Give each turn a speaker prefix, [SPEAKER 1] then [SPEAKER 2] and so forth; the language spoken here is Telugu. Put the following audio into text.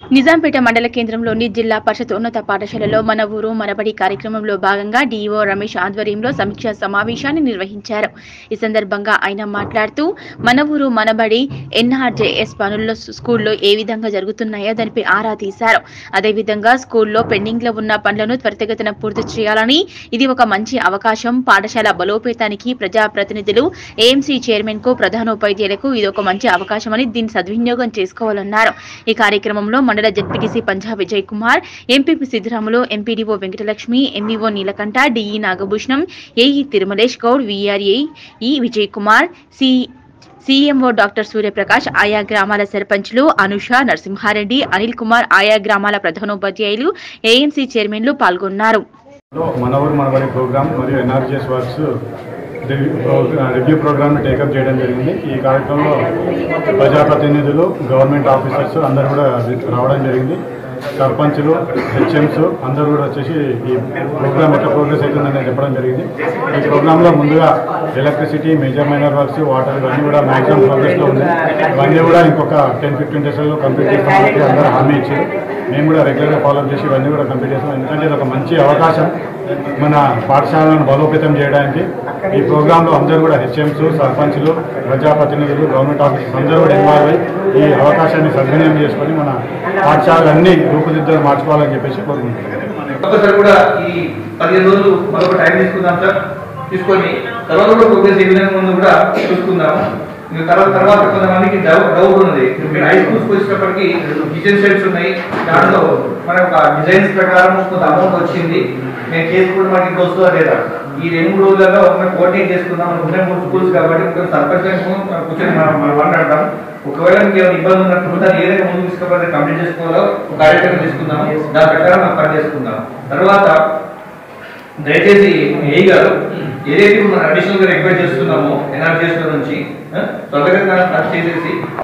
[SPEAKER 1] నిజాంపేట మండల కేంద్రంలోని జిల్లా పరిషత్ ఉన్నత పాఠశాలలో మన ఊరు మనబడి కార్యక్రమంలో భాగంగా డీఈఓ రమేష్ ఆధ్వర్యంలో సమీక్షా సమావేశాన్ని నిర్వహించారు ఈ సందర్భంగా ఆయన మాట్లాడుతూ మన ఊరు మనబడి ఎన్ఆర్జేఎస్ పనుల్లో స్కూల్లో ఏ విధంగా జరుగుతున్నాయో దానిపై ఆరా తీశారు అదేవిధంగా స్కూల్లో పెండింగ్ లో ఉన్న పనులను త్వరితగతిన పూర్తి చేయాలని ఇది ఒక మంచి అవకాశం పాఠశాల బలోపేతానికి ప్రజాప్రతినిధులు ఏఎంసీ చైర్మన్ కు ప్రధానోపాధ్యాయులకు ఇది ఒక మంచి అవకాశమని దీన్ని సద్వినియోగం చేసుకోవాలన్నారు ఈ కార్యక్రమంలో మండల ZPTC Punjab Vijay Kumar MPP Siddaramulu MPDO Venkatalakshmi MEO Neelakantha DE Nagabhushanam AE Tirumalesh Goud VRA ఈ Vijay Kumar C CMO doctor Suryaprakash ఆయా గ్రామాల సర్పంచ్లు అనుష నరసింహారెడ్డి అనిల్ కుమార్ ఆయా గ్రామాల ప్రధానోపాధ్యాయులు ఏఎంసీ చైర్మన్లు పాల్గొన్నారు
[SPEAKER 2] లో మన ఊరు మనబడి ప్రోగ్రామ్ మరియు NRGS works review program- review ప్రోగ్రామ్ని టేకప్ చేయడం జరిగింది ఈ కార్యక్రమంలో ప్రజాప్రతినిధులు గవర్నమెంట్ ఆఫీసర్స్ అందరూ కూడా రావడం జరిగింది సర్పంచులు హెచ్ఎంస్ అందరూ కూడా వచ్చేసి ఈ ప్రోగ్రామ్ ఎట్లా ప్రోగ్రెస్ అవుతుందని చెప్పడం జరిగింది ఈ ప్రోగ్రాంలో ముందుగా electricity major minor works water ఇవన్నీ కూడా మ్యాక్సిమం ప్రోగ్రెస్లో ఉంది ఇవన్నీ కూడా ఇంకొక టెన్ ఫిఫ్టీన్ డేస్లో కంప్లీట్ చేస్తామని అందరూ హామీ ఇచ్చారు మేము కూడా రెగ్యులర్గా ఫాలో చేసి ఇవన్నీ కూడా కంప్లీట్ చేస్తాం ఎందుకంటే ఇది ఒక మంచి అవకాశం మన పాఠశాలను బలోపేతం చేయడానికి ఈ ప్రోగ్రాంలో అందరూ కూడా హెచ్ఎంస్ సర్పంచ్లు ప్రజాప్రతినిధులు గవర్నమెంట్ ఆఫీసర్స్ అందరూ కూడా ఇన్వాల్వ్ అయ్యి ఈ అవకాశాన్ని సద్వినియోగం చేసుకొని మన పాఠశాలన్నీ రూపుదిద్దులు మార్చుకోవాలని చెప్పేసి కోరుకుంటున్నాం
[SPEAKER 3] ఒక్కసారి కూడా ఈ పదిహేను రోజులు మరొక టైం తీసుకుందాం సార్ తీసుకొని తర్వాత కూడా ప్రోగ్రెస్ ఏ విధంగా ఉందో కూడా చూసుకుందాము ఇంకా తర్వాత తర్వాత కొంతమందికి డౌట్ డౌట్ ఉన్నది మీరు హై స్కూల్స్కి వచ్చేటప్పటికి కిచెన్ సెట్స్ ఉన్నాయి దాంట్లో మన ఒక డిజైన్స్ ప్రకారం కొంత అమౌంట్ వచ్చింది నేను కేసు కూడా మనకి ఇంకా వస్తుందా లేదా ఈ రెండు మూడు రోజులలో మనం కోఆర్డినేట్ చేసుకుందాం మనకు ఉన్నాయి మూడు స్కూల్స్ కాబట్టి కొంచెం సర్పంచ్ గారిని మనం కూర్చొని మనం మనం మాట్లాడదాం ఒకవేళ మీకు ఏమైనా ఇబ్బంది ఉన్నట్టు దాన్ని ఏదైనా ముందు తీసుకుపోతే కంప్లీట్ చేసుకోవాలో ఒక కార్యక్రమం తీసుకుందాం దాని ప్రకారం మనం పని చేసుకుందాం తర్వాత దయచేసి ఏ గారు ఏదైతే ఇప్పుడు మనం అడిషనల్ గా రిక్వెస్ట్ చేస్తున్నామో ఎన్ఆర్జీఎస్ నుంచి ఆ, త్వరగా నాకు చేసేసి